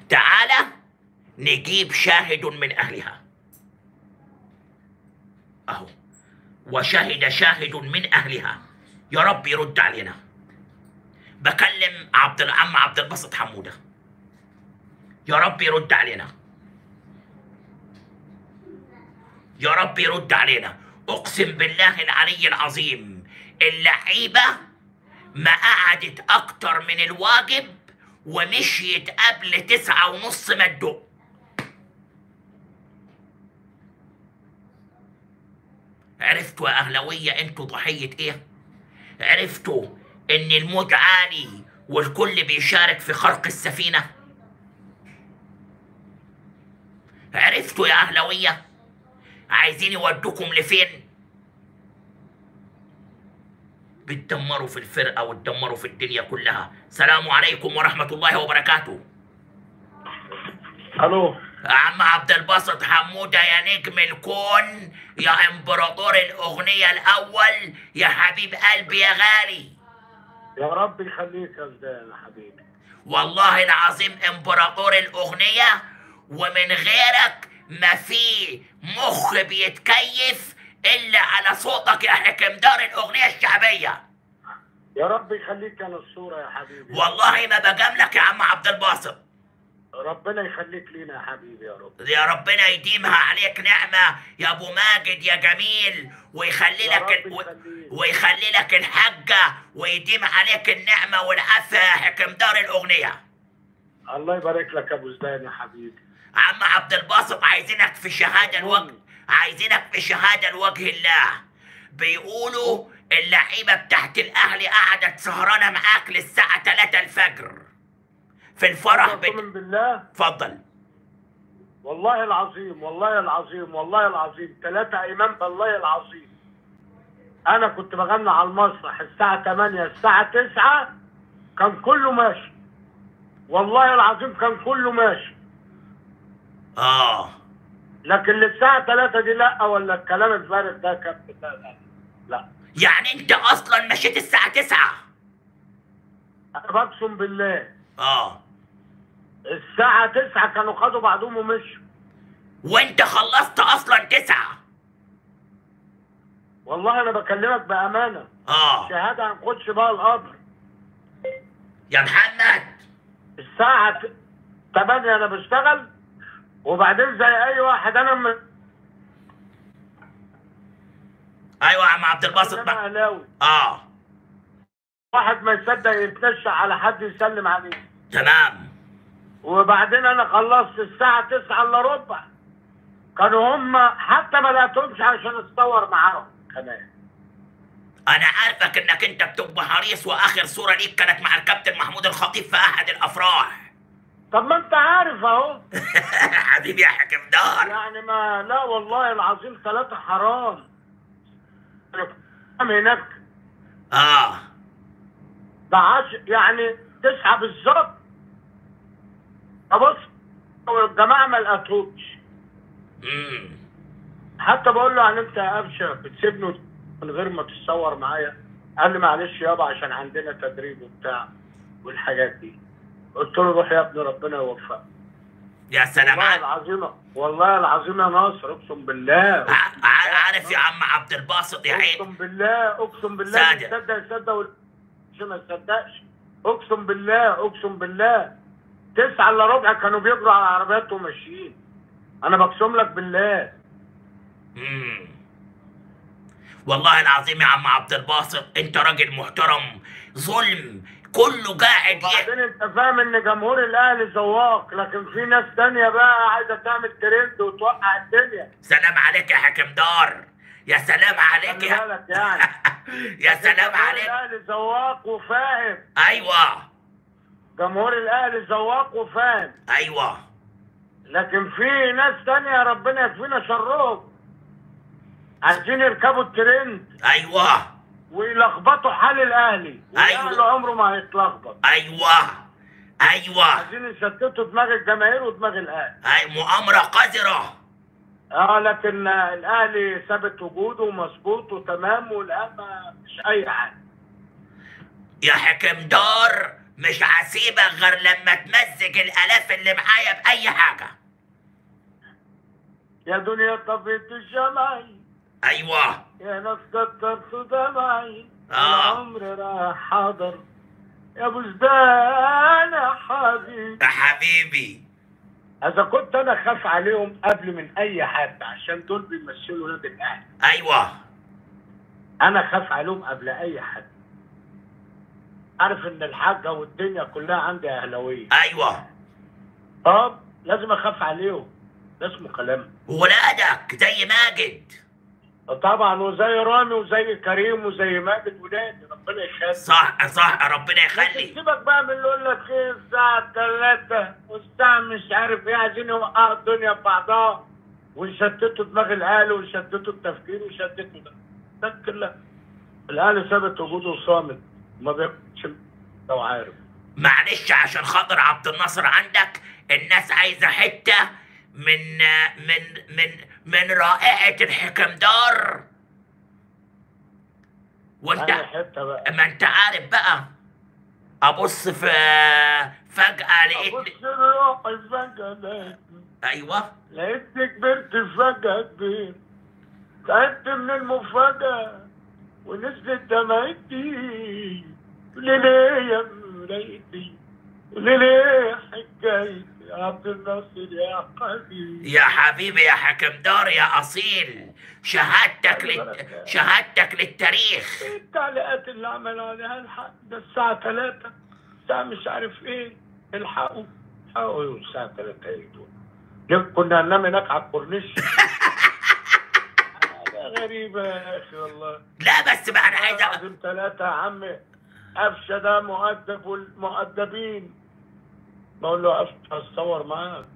تعالى نجيب شاهد من اهلها اهو وشهد شاهد من اهلها يا رب يرد علينا بكلم عبد العم عبد الباسط حموده يا رب يرد علينا يا رب يرد علينا اقسم بالله العلي العظيم اللعيبه ما قعدت اكتر من الواجب ومشيت قبل تسعة ونص ما تدق عرفتوا يا اهلاويه انتوا ضحيه ايه عرفتوا ان الموج عالي والكل بيشارك في خرق السفينه عرفتوا يا اهلاويه عايزين يودوكم لفين بتدمروا في الفرقه وتدمروا في الدنيا كلها سلام عليكم ورحمه الله وبركاته الو عم عبد الباسط حموده يا نجم الكون يا امبراطور الاغنيه الاول يا حبيب قلبي يا غالي يا رب يخليك يا زدان يا حبيبي والله العظيم امبراطور الاغنيه ومن غيرك ما في مخ بيتكيف الا على صوتك يا حكم دار الاغنيه الشعبيه يا رب يخليك يا نصورة يا حبيبي والله ما بجاملك يا عم عبد الباسط ربنا يخليك لينا يا حبيبي يا رب يا ربنا يديمها عليك نعمة يا أبو ماجد يا جميل ويخلي يا لك رب ال... يخليك. ويخلي لك الحجة ويديم عليك النعمة والعافية يا حكم دار الأغنية الله يبارك لك يا ابو زدان يا حبيبي عم عبد الباسط عايزينك في شهادة الوجه عايزينك في شهادة لوجه الله بيقولوا اللعيبة بتاعت الأهلي قعدت سهرانة معاك للساعة 3 الفجر في الفرح بت... من بالله اتفضل والله العظيم والله العظيم والله العظيم ثلاثة ايمان بالله العظيم انا كنت بغني على المسرح الساعة 8 الساعة 9 كان كله ماشي والله العظيم كان كله ماشي آه لكن للساعة 3 دي لا ولا الكلام الفارغ ده كان لا لا لا يعني أنت أصلا مشيت الساعة 9 انا بقسم بالله آه الساعة 9 كانوا خدوا بعضهم ومشوا وانت خلصت اصلا تسعة والله انا بكلمك بامانة اه شهادة هنخش بقى القبر يا محمد الساعة 8 انا بشتغل وبعدين زي اي واحد انا من ايوه يا عم عبد الباسط انا بقى اهلاوي اه واحد ما يصدق يتنشأ على حد يسلم عليه تمام وبعدين انا خلصت الساعة 9 الا ربع كانوا هم حتى ما لقيتهمش عشان اتصور معاهم كمان انا عارفك انك انت بتبقى حريص واخر صورة ليك كانت مع الكابتن محمود الخطيب في احد الافراح طب ما انت عارف اهو حبيبي يا حكم دار يعني ما لا والله العظيم ثلاثة حرام أنا كنت هناك اه ده عش يعني تسعة بالظبط ابص الجماعة ما لقيتهمش امم حتى بقول له يعني انت يا قفشه بتسيبني من غير ما تتصور معايا قال لي معلش يابا عشان عندنا تدريب وبتاع والحاجات دي قلت له روح يا ابني ربنا يوفقك يا سلام والله عارف, العظيم والله العظيم يا ناصر اقسم بالله عارف يا عم عبد الباسط يا عين اقسم بالله اقسم بالله صادق. اللي يصدق يصدق واللي ما يصدقش اقسم بالله اقسم بالله تسعة الا ربع كانوا بيجروا على العربيات وماشيين انا بقسم لك بالله مم. والله العظيم يا عم عبد الباسط انت راجل محترم ظلم كله قاعد ي... وبعدين انت فاهم ان جمهور الاهلي زواق لكن في ناس تانية بقى عايزه تعمل ترند وتوقع الدنيا سلام عليك يا حكم دار يا سلام عليك خلي يا بالك يعني يا سلام جمهور عليك الاهلي زواق وفاهم ايوه جمهور الاهلي زواق وفاهم ايوه لكن في ناس تانية ربنا يكفينا شرهم عايزين يركبوا الترند ايوه ويلخبطوا حال الاهلي أيوة. والاهلي عمره ما هيتلخبط ايوه ايوه عايزين يشتتوا دماغ الجماهير ودماغ الاهلي اي مؤامره قذره اه لكن الاهلي ثابت وجوده ومظبوط وتمام والان ما فيش اي حاجه يا حكم دار مش هسيبك غير لما تمزج الالاف اللي معايا باي حاجه يا دنيا طفيت الشمعي ايوه يا ناس كترت دمعي آه. العمر راح حاضر يا بستان يا حبيبي يا حبيبي اذا كنت انا خاف عليهم قبل من اي حد عشان دول بيمثلوا نادي الاهلي ايوه انا خاف عليهم قبل اي حد عارف ان الحاجه والدنيا كلها عندي اهلاويه ايوه طب لازم اخاف عليهم ده اسمه كلام ولادك زي ماجد طبعا وزي رامي وزي كريم وزي ماجد ولادي ربنا يخلي صح صح ربنا لكن يخلي سيبك بقى من اللي يقول لك ايه الساعة 3 والساعة مش عارف ايه عايزين يوقعوا الدنيا ببعضها ويشتتوا دماغ الاهلي ويشتتوا التفكير ويشتتوا ده ده كله الاهلي ثابت وجوده صامت ما بياخدش لو عارف معلش عشان خاطر عبد الناصر عندك الناس عايزه حته من من من من رائعه الحكمدار وانت انا حته بقى ما انت عارف بقى ابص في فجاه ابص لقيت روحي فجأة لقيت ايوه لقيتني كبرت فجأة كبير تعبت من المفاجأة ونزلت دمعتي قولي ليه يا مرايتي قولي ليه حكايتي يا عبد الناصر يا حبيبي يا حبيبي يا حكمدار يا اصيل شهادتك لل... شهادتك للتاريخ ايه التعليقات اللي عملوا عليها الحق ده الساعة 3 الساعة مش عارف ايه الحقوا الحقوا ايه الساعة 3 ايه دول ليه كنا هننام هناك على الكورنيش حاجة غريبة يا اخي والله لا بس بقى انا عايز أ- لازم ثلاثة يا عم قفشة ده مؤدب والمؤدبين بقول له قفشة هتصور معاك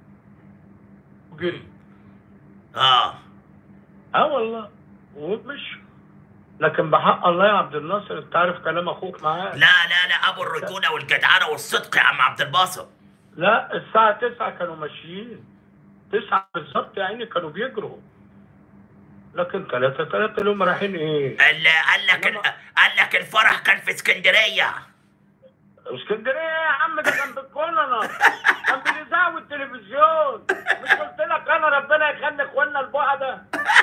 وجري اه اه والله ومش لكن بحق الله يا عبد الناصر انت عارف كلام اخوك معاه لا لا لا ابو الرجوله والجدعنه والصدق يا عم عبد الباسط لا الساعة 9 كانوا ماشيين 9 بالظبط يا عيني كانوا بيجروا لكن 3 3 اللي هم رايحين ايه؟ اللي قال لك ال... قال لك الفرح كان في اسكندريه اسكندريه يا عم ده كان بالكوننا كان بالاذاعه والتلفزيون مش قلت لك انا ربنا يخلي اخواننا البعدة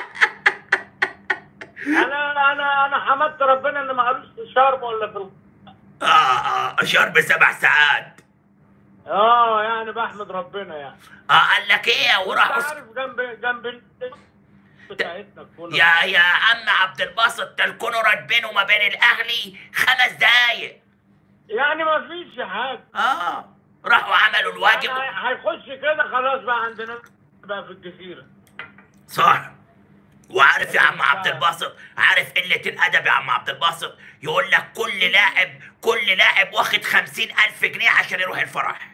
انا انا انا حمدت ربنا ان ما قالوش في شرم ولا في ال- اه اه شرب سبع ساعات اه يعني بحمد ربنا يعني اه قال لك ايه انت وراحوا س- عارف جنب جنب ال- بتاعتنا الكونة يا يا عم عبد الباسط ده الكونورات بينه وما بين الاهلي خمس دقايق يعني ما فيش حاجه اه راحوا عملوا الواجب يعني هيخش كده خلاص بقى عندنا بقى في الجزيره صح وعارف يا عم عبد الباسط عارف قلة الأدب يا عم عبد الباسط يقول لك كل لاعب كل لاعب واخد خمسين ألف جنيه عشان يروح الفرح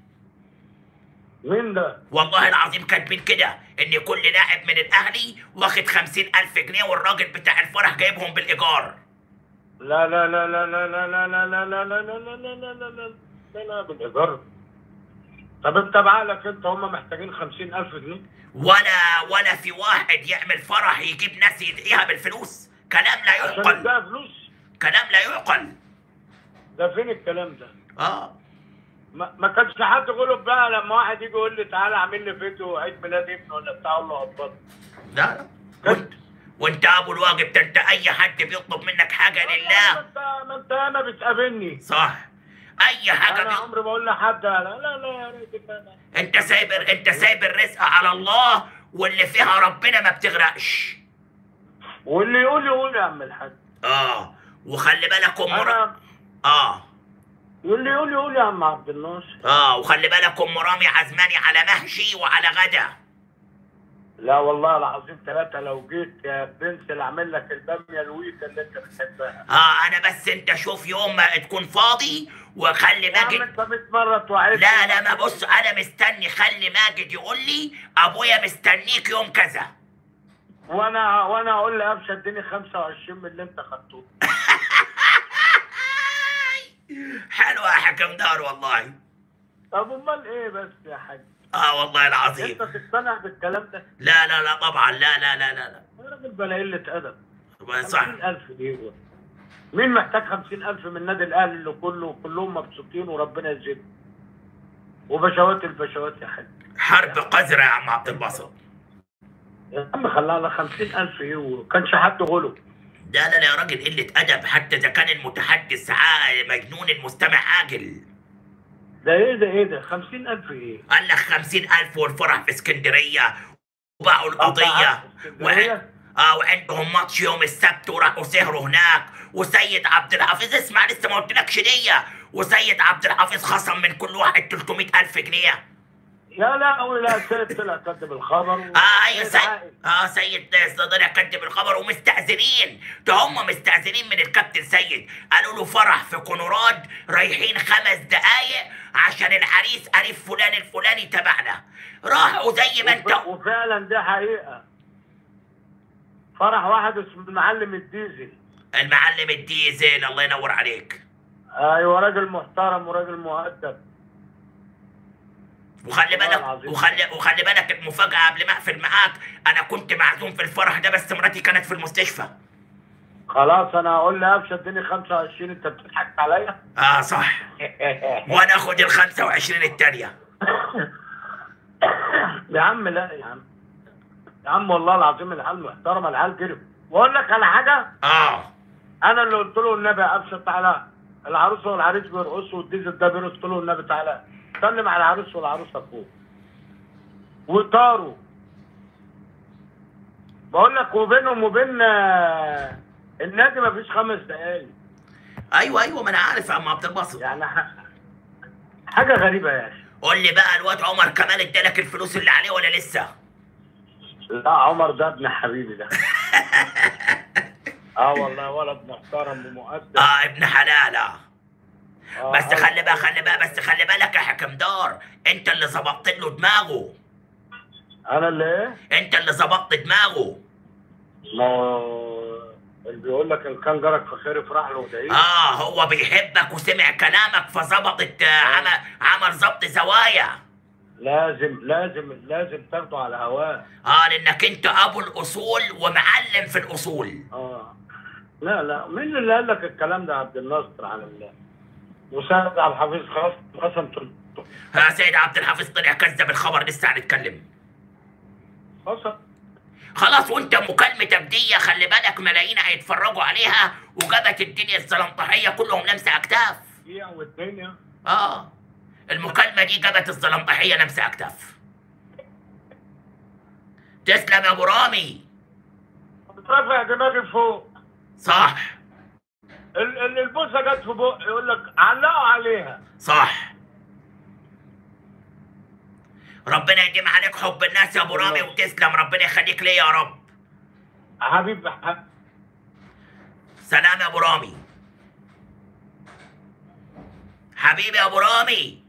مين ده؟ والله العظيم كاتبين كده إن كل لاعب من الأهلي واخد خمسين ألف جنيه والراجل بتاع الفرح جايبهم بالإيجار لا لا لا لا لا لا لا لا لا لا لا لا لا لا لا لا لا لا لا بالإيجار طب انت بعقلك انت هم محتاجين خمسين ألف جنيه ولا ولا في واحد يعمل فرح يجيب ناس يدعيها بالفلوس كلام لا عشان يعقل يديها فلوس كلام لا يعقل ده فين الكلام ده؟ اه ما, ما كانش حد يقول بقى لما واحد يجي يقول لي تعالى اعمل لي فيديو عيد ميلاد ابني ولا بتاع اقول له قبض لا وانت وانت ابو الواجب ده انت اي حد بيطلب منك حاجه ما لله انت ما انت ما بتقابلني صح اي حاجه انا بي... عمري ما اقول لحد لا لا لا يا ريت لا لا انت سايب انت سايب الرزق على الله واللي فيها ربنا ما بتغرقش واللي يقول يقول يا عم الحاج اه وخلي بالك ام ر... انا اه واللي يقول يقول يا عم عبد الناصر اه وخلي بالك ام رامي عزماني على محشي وعلى غدا لا والله العظيم ثلاثة لو جيت يا بنسل اعمل لك البامية الويكا اللي انت بتحبها اه انا بس انت شوف يوم ما تكون فاضي وخلي يا عم ماجد انت 100 مرة توعدني لا لا ما بص انا مستني خلي ماجد يقول لي ابويا مستنيك يوم كذا وانا وانا اقول لابشه اديني 25 من اللي انت خدته حلوة يا حكم دار والله طب امال ايه بس يا حاج اه والله العظيم انت تقتنع بالكلام ده لا لا لا طبعا لا لا لا لا يا راجل بلا قلة ادب لا صح 50000 دي مين محتاج خمسين ألف من النادي الأهلي اللي كله كلهم مبسوطين وربنا يزيدهم وبشوات البشوات يا حاج حرب قذرة يا عم عبد الباسط يا عم خلاها على خمسين ألف يورو كانش حد غلو لا لا لا يا راجل قلة أدب حتى إذا كان المتحدث عا- مجنون المستمع عاجل ده ايه ده ايه ده خمسين ألف ايه قال لك خمسين ألف والفرح في اسكندرية وباعوا القضية اسكندرية؟ اه وعندهم ماتش يوم السبت وراحوا سهروا هناك وسيد عبد الحفيظ اسمع لسه ما قلتلكش دية وسيد عبد الحفيظ خصم من كل واحد 300 ألف جنيه يا لا لا سيد طلع كاتب الخبر و- اه ايوه سيد سيد عاقل. اه سيد صدر كتب الخبر ومستأذنين ده هم مستأذنين من الكابتن سيد قالوا له فرح في كونوراد رايحين خمس دقايق عشان العريس قريب فلان الفلاني تبعنا راحوا زي ما انت وف- وفعلا دي حقيقة فرح واحد اسمه المعلم الديزل المعلم الديزل الله ينور عليك ايوه راجل محترم وراجل مؤدب وخلي والله بالك العظيم. وخلي وخلي بالك المفاجأة قبل ما اقفل معاك انا كنت معزوم في الفرح ده بس مراتي كانت في المستشفى خلاص انا هقول لقفشه اديني 25 انت بتضحك عليا اه صح وانا اخد ال 25 التانية يا عم لا يا عم يا عم والله العظيم العيال محترمه العيال جرب واقول لك على حاجه اه انا اللي قلت له النبي يا قفشه تعالى العروسه والعريس بيرقصوا والديزل ده بيرقص قلت له النبي تعالى سلم على العروس والعروسه فوق وطاروا بقول لك وبينهم وبين آه، النادي مفيش خمس دقايق ايوه ايوه ما انا عارف يا عم عبد الباسط يعني ح- حاجه غريبه يا اخي قول لي بقى الواد عمر كمال ادالك الفلوس اللي عليه ولا لسه؟ لا عمر ده ابن حبيبي ده اه والله ولد محترم ومؤدب اه ابن حلال آه. آه، بس آه. خلي بقى خلي بقى بس خلي بالك يا حكم دار انت اللي ظبطت له دماغه انا اللي ايه؟ انت اللي ظبطت دماغه ما هو اللي بيقول لك ان كان جارك في خير افرح له وادعي له. اه هو بيحبك وسمع كلامك فظبطت آه، عمل عمل ظبط زوايا لازم لازم لازم تاخده على هواه اه لانك انت ابو الاصول ومعلم في الاصول اه لا لا مين اللي قال لك الكلام ده يا عبد الناصر على الله وسيد عبد الحفيظ خلاص قسم تل- يا سيد عبد الحفيظ طلع كذب الخبر لسه هنتكلم قسم خلاص وانت مكالمتك دي خلي بالك ملايين هيتفرجوا عليها وجابت الدنيا الزلمطحيه كلهم لمسه اكتاف دقيقة والدنيا اه المكالمه دي جابت الزلمطحيه لمسه اكتاف تسلم يا ابو رامي رافع دماغي فوق صح ال- ال- البوسه جت في بق يقول لك علقوا عليها صح ربنا يديم عليك حب الناس يا ابو رامي وتسلم ربنا يخليك ليا يا رب حبيب ح- سلام يا ابو رامي حبيبي يا ابو رامي